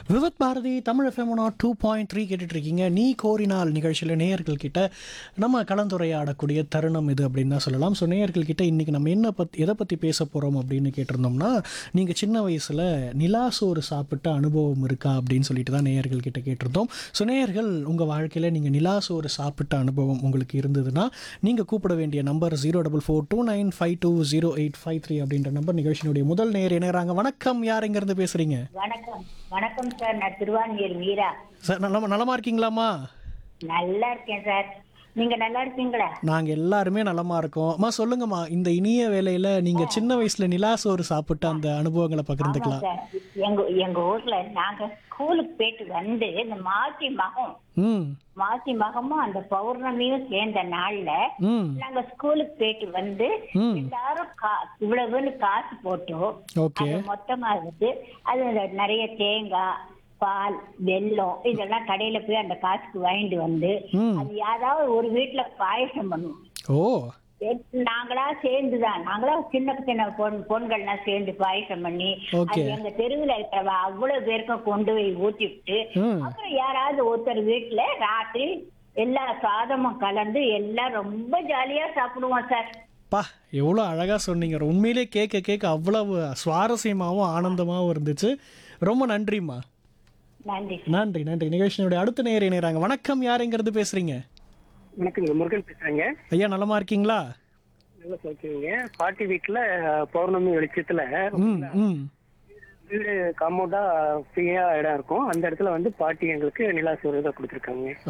விவத் பாரதி தமிழ் எஃப்எம்னா two point three இருக்கீங்க நீ கோரினால் நிகழ்ச்சியில் நேயர்கள் கிட்ட நம்ம கலந்துரையாடக்கூடிய தருணம் இது அப்படின்னு தான் சொல்லலாம் ஸோ நேயர்கள் கிட்ட இன்னைக்கு நம்ம என்ன பற்றி எதை பற்றி பேச போகிறோம் அப்படின்னு கேட்டிருந்தோம்னா நீங்கள் சின்ன வயசில் நிலாசோறு சாப்பிட்ட அனுபவம் இருக்கா அப்படின்னு சொல்லிட்டு தான் நேயர்கள் கிட்ட கேட்டிருந்தோம் ஸோ நேயர்கள் உங்கள் வாழ்க்கையில் நீங்கள் நிலாசோறு சாப்பிட்ட அனுபவம் உங்களுக்கு இருந்ததுன்னா நீங்கள் கூப்பிட வேண்டிய number zero double four two nine five two zero eight five three அப்படின்ற நம்பர் நிகழ்ச்சியினுடைய முதல் நேர் இணையறாங்க வணக்கம் யார் எங்கேருந்து பேசுகிறீங்க வணக்கம் வணக்கம் சார் நான் திருவான்மியூர் மீரா சார் நலமா நலமா இருக்கீங்களாம்மா நல்லா இருக்கேன் சார் நீங்க நல்லா இருக்கீங்களா நாங்கள் எல்லாருமே நலமா இருக்கோம் அம்மா சொல்லுங்கம்மா இந்த இனிய வேலையில நீங்க சின்ன வயசுல நிலாசோறு சாப்பிட்ட அந்த அனுபவங்களை ஆமா பகிர்ந்துக்கலாம் சார் எங்க எங்க ஊர்ல நாங்க ஸ்கூலுக்கு போயிட்டு வந்து இந்த மாசி மகம் ம் மாசி மகமும் அந்த பௌர்ணமியும் சேர்ந்த நாள்ல ம் நாங்க ஸ்கூலுக்கு போயிட்டு வந்து ம். எல்லாரும் கா- இவ்வளவுன்னு காசு போட்டோம் ஓகே அது மொத்தமா இருந்து அது நிறைய தேங்காய் பால் வெல்லம் இதெல்லாம் கடையில போய் அந்த காசுக்கு வாங்கிட்டு வந்து ம் அது யாராவது ஒரு வீட்டுல பாயசம் பண்ணுவோம் ஓ எத்- நாங்களா சேர்ந்துதான் நாங்களா சின்ன சின்ன பொன் பொண்கள்லாம் சேர்ந்து பாயசம் பண்ணி Okay. அது எங்க தெருவுல இருக்கிறவ அவ்வளவு பேருக்கும் கொண்டு போய் ஊத்தி விட்டு ம் அப்புறம் யாராவது ஒருத்தர் வீட்டுல ராத்திரி எல்லா சாதமும் கலந்து எல்லாம் ரொம்ப ஜாலியா சாப்பிடுவோம் சார் பா எவ்வளோ அழகா சொன்னீங்க உண்மையிலே கேட்க கேட்க அவ்வளவு சுவாரஸ்யமாகவும் ஆனந்தமாகவும் இருந்துச்சு ரொம்ப நன்றிம்மா நன்றி நன்றி நன்றி நிகழ்ச்சியினுடைய அடுத்த நேர் இணையறாங்க வணக்கம் யார் எங்கிறது பேசுறீங்க வணக்கங்க முருகன் பேசுறேங்க ஐயா நலமா இருக்கீங்களா நல்லா சொல்லிக்கிறீங்க பாட்டி வீட்டுல பௌர்ணமி வெளிச்சத்துல ம் ம் வீடு காம்பவுண்டா ஃப்ரீயா இடம் இருக்கும் அந்த இடத்துல வந்து பாட்டி எங்களுக்கு நிலா சோறு தான் கொடுத்துருக்காங்க